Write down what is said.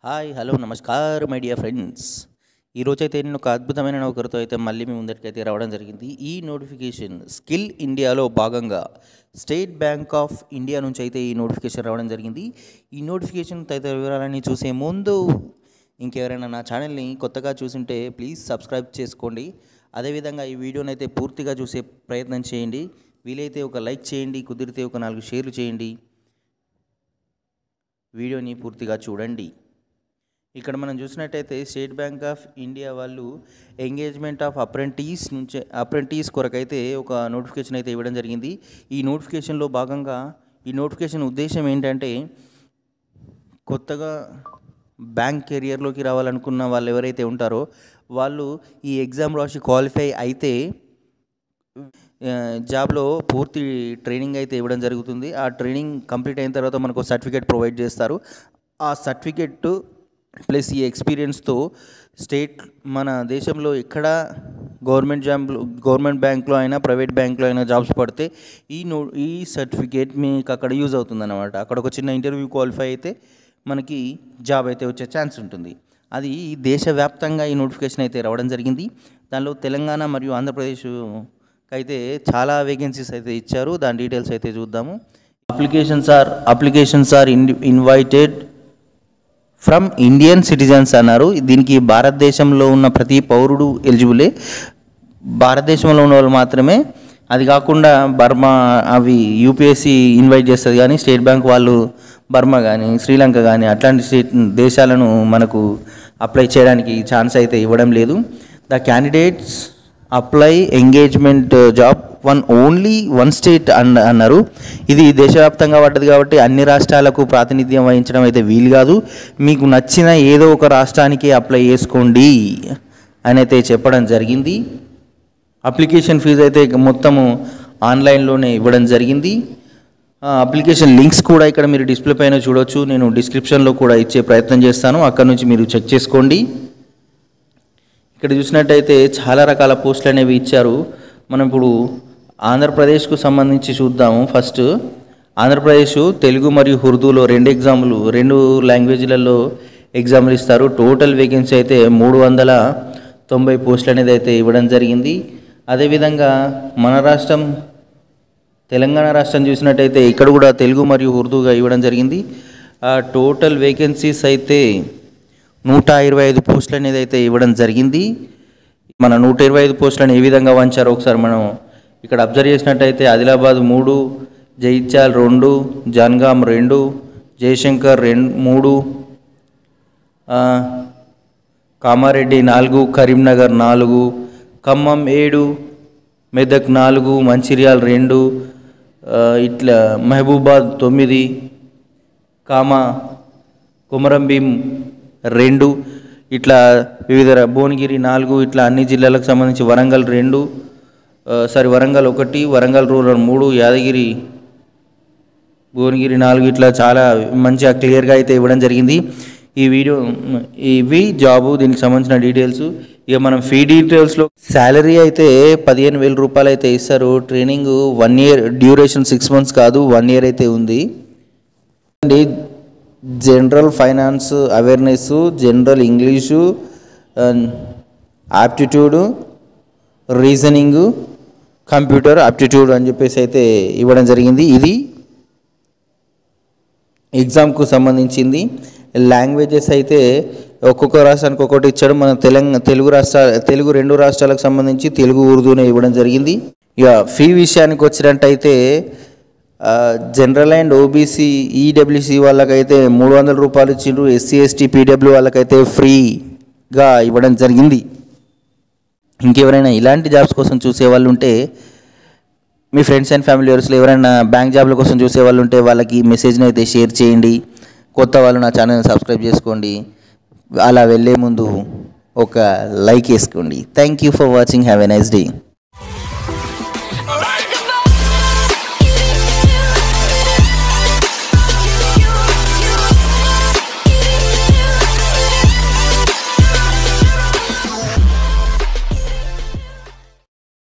hi hello నమస్కారం my dear friends ఈరోజైతే నేను ఒక అద్భుతమైన నౌకరుతో అయితే మళ్ళీ మీ ముందరికి అయితే రావడం జరిగింది ఈ నోటిఫికేషన్ స్కిల్ ఇండియాలో భాగంగా స్టేట్ బ్యాంక్ ఆఫ్ ఇండియా నుంచి అయితే ఈ నోటిఫికేషన్ రావడం జరిగింది ఈ నోటిఫికేషన్ తదితర వివరాలని చూసే ముందు ఇంకెవరైనా నా ఛానల్ని కొత్తగా చూసుంటే ప్లీజ్ సబ్స్క్రైబ్ చేసుకోండి అదేవిధంగా ఈ వీడియోని అయితే పూర్తిగా చూసే ప్రయత్నం చేయండి వీలైతే ఒక లైక్ చేయండి కుదిరితే ఒక నాలుగు షేర్లు చేయండి వీడియోని పూర్తిగా చూడండి ఇక్కడ మనం చూసినట్టయితే స్టేట్ బ్యాంక్ ఆఫ్ ఇండియా వాళ్ళు ఎంగేజ్మెంట్ ఆఫ్ అప్రెంటీస్ నుంచి అప్రెంటీస్ కొరకైతే ఒక నోటిఫికేషన్ అయితే ఇవ్వడం జరిగింది ఈ నోటిఫికేషన్లో భాగంగా ఈ నోటిఫికేషన్ ఉద్దేశం ఏంటంటే కొత్తగా బ్యాంక్ కెరియర్లోకి రావాలనుకున్న వాళ్ళు ఎవరైతే ఉంటారో వాళ్ళు ఈ ఎగ్జామ్ రాసి క్వాలిఫై అయితే ఆ, జాబ్లో పూర్తి ట్రైనింగ్ అయితే ఇవ్వడం జరుగుతుంది ఆ ట్రైనింగ్ కంప్లీట్ అయిన తర్వాత మనకు సర్టిఫికేట్ ప్రొవైడ్ చేస్తారు ఆ సర్టిఫికెట్ ప్లస్ ఈ ఎక్స్పీరియన్స్తో స్టేట్ మన దేశంలో ఎక్కడ గవర్నమెంట్ జాబ్లో గవర్నమెంట్ బ్యాంక్లో అయినా ప్రైవేట్ బ్యాంక్లో అయినా జాబ్స్ పడితే ఈ నో ఈ సర్టిఫికేట్ మీకు అక్కడ యూజ్ అవుతుంది అనమాట అక్కడ ఒక చిన్న ఇంటర్వ్యూ క్వాలిఫై అయితే మనకి జాబ్ అయితే వచ్చే ఛాన్స్ ఉంటుంది అది దేశవ్యాప్తంగా ఈ నోటిఫికేషన్ అయితే రావడం జరిగింది దానిలో తెలంగాణ మరియు ఆంధ్రప్రదేశ్ అయితే చాలా వేకెన్సీస్ అయితే ఇచ్చారు దాని డీటెయిల్స్ అయితే చూద్దాము applications are applications are in invited from Indian citizens అన్నారు దీనికి భారతదేశంలో ఉన్న ప్రతి పౌరుడు ఎలిజిబులే భారతదేశంలో ఉన్న వాళ్ళు మాత్రమే అది కాకుండా బర్మా అవి యూపీఎస్సి ఇన్వైట్ చేస్తుంది కానీ స్టేట్ బ్యాంక్ వాళ్ళు బర్మా కానీ శ్రీలంక కానీ అట్లాంటి స్టేట్ దేశాలను మనకు అప్లై చేయడానికి ఛాన్స్ అయితే ఇవ్వడం లేదు the candidates apply engagement job one only one state అన్న అన్నారు ఇది దేశవ్యాప్తంగా పడ్డది కాబట్టి అన్ని రాష్ట్రాలకు ప్రాతినిధ్యం వహించడం అయితే వీలు కాదు మీకు నచ్చిన ఏదో ఒక రాష్ట్రానికి అప్లై చేసుకోండి అని అయితే చెప్పడం జరిగింది అప్లికేషన్ ఫీజు అయితే మొత్తము ఆన్లైన్లోనే ఇవ్వడం జరిగింది ఆ, అప్లికేషన్ లింక్స్ కూడా ఇక్కడ మీరు డిస్ప్లే పైన చూడొచ్చు నేను డిస్క్రిప్షన్లో కూడా ఇచ్చే ప్రయత్నం చేస్తాను అక్కడ నుంచి మీరు చెక్ చేసుకోండి ఇక్కడ చూసినట్టయితే చాలా రకాల పోస్టులు అనేవి ఇచ్చారు మనం ఇప్పుడు ఆంధ్రప్రదేశ్కు సంబంధించి చూద్దాము ఫస్ట్ ఆంధ్రప్రదేశ్ తెలుగు మరియు ఉర్దూలో రెండు ఎగ్జాములు రెండు లాంగ్వేజ్లలో ఎగ్జామ్లు ఇస్తారు టోటల్ వేకెన్సీ అయితే మూడు వందల తొంభై పోస్టులు అనేది అయితే ఇవ్వడం జరిగింది అదేవిధంగా మన రాష్ట్రం తెలంగాణ రాష్ట్రం చూసినట్టయితే ఇక్కడ కూడా తెలుగు మరియు ఉర్దూగా ఇవ్వడం జరిగింది ఆ టోటల్ వేకెన్సీస్ అయితే నూట ఇరవై ఐదు పోస్టులు అనేది అయితే ఇవ్వడం జరిగింది మన నూట ఇరవై ఐదు పోస్టులను ఏ విధంగా వంచారో ఒకసారి మనం ఇక్కడ అబ్జర్వ్ చేసినట్టయితే ఆదిలాబాద్ మూడు జైత్యాల్ రెండు జన్గాం రెండు జయశంకర్ రెండు మూడు ఆ, కామారెడ్డి నాలుగు కరీంనగర్ నాలుగు ఖమ్మం ఏడు మెదక్ నాలుగు మంచిర్యాల రెండు ఆ, ఇట్లా మహబూబాద్ తొమ్మిది కామా కొమరంభీం రెండు ఇట్లా వివిధ ర- భువనగిరి నాలుగు ఇట్లా అన్ని జిల్లాలకు సంబంధించి వరంగల్ రెండు ఆ, సారీ వరంగల్ ఒకటి వరంగల్ రూరల్ మూడు యాదగిరి భువనగిరి నాలుగు ఇట్లా చాలా మంచిగా క్లియర్గా అయితే ఇవ్వడం జరిగింది ఈ వీడియో ఇవి జాబు దీనికి సంబంధించిన డీటెయిల్స్ ఇక మనం ఫీ డీటెయిల్స్లో శాలరీ అయితే పదిహేను వేల రూపాయలు అయితే ఇస్తారు training one year duration six months కాదు వన్ ఇయర్ అయితే ఉంది అండి general finance awareness general English aptitude reasoning computer aptitude అని చెప్పేసి అయితే ఇవ్వడం జరిగింది ఇది ఎగ్జామ్కు సంబంధించింది లాంగ్వేజెస్ అయితే ఒక్కొక్క రాష్ట్రానికి ఒక్కొక్కటి ఇచ్చాడు మన తెలంగాణ తెలుగు రాష్ట్ర తెలుగు రెండు రాష్ట్రాలకు సంబంధించి తెలుగు ఉర్దూనే ఇవ్వడం జరిగింది ఇక ఫీ విషయానికి వచ్చినట్టయితే ఆ, జనరల్ అండ్ ఓబీసీ ఈడబ్ల్యూసీ వాళ్ళకైతే మూడు వందల రూపాయలు ఇచ్చిండ్రు ఎస్సీ ఎస్టీ పీడబ్ల్యూ వాళ్ళకైతే ఫ్రీగా ఇవ్వడం జరిగింది ఇంకెవరైనా ఇలాంటి జాబ్స్ కోసం చూసే వాళ్ళు ఉంటే మీ ఫ్రెండ్స్ అండ్ ఫ్యామిలీ మెంబర్స్లో ఎవరైనా బ్యాంక్ జాబ్ల కోసం చూసే వాళ్ళు ఉంటే వాళ్ళకి మెసేజ్ని అయితే షేర్ చేయండి కొత్త వాళ్ళు నా ఛానల్ని సబ్స్క్రైబ్ చేసుకోండి అలా వెళ్ళే ముందు ఒక లైక్ వేసుకోండి thank you for watching have a nice day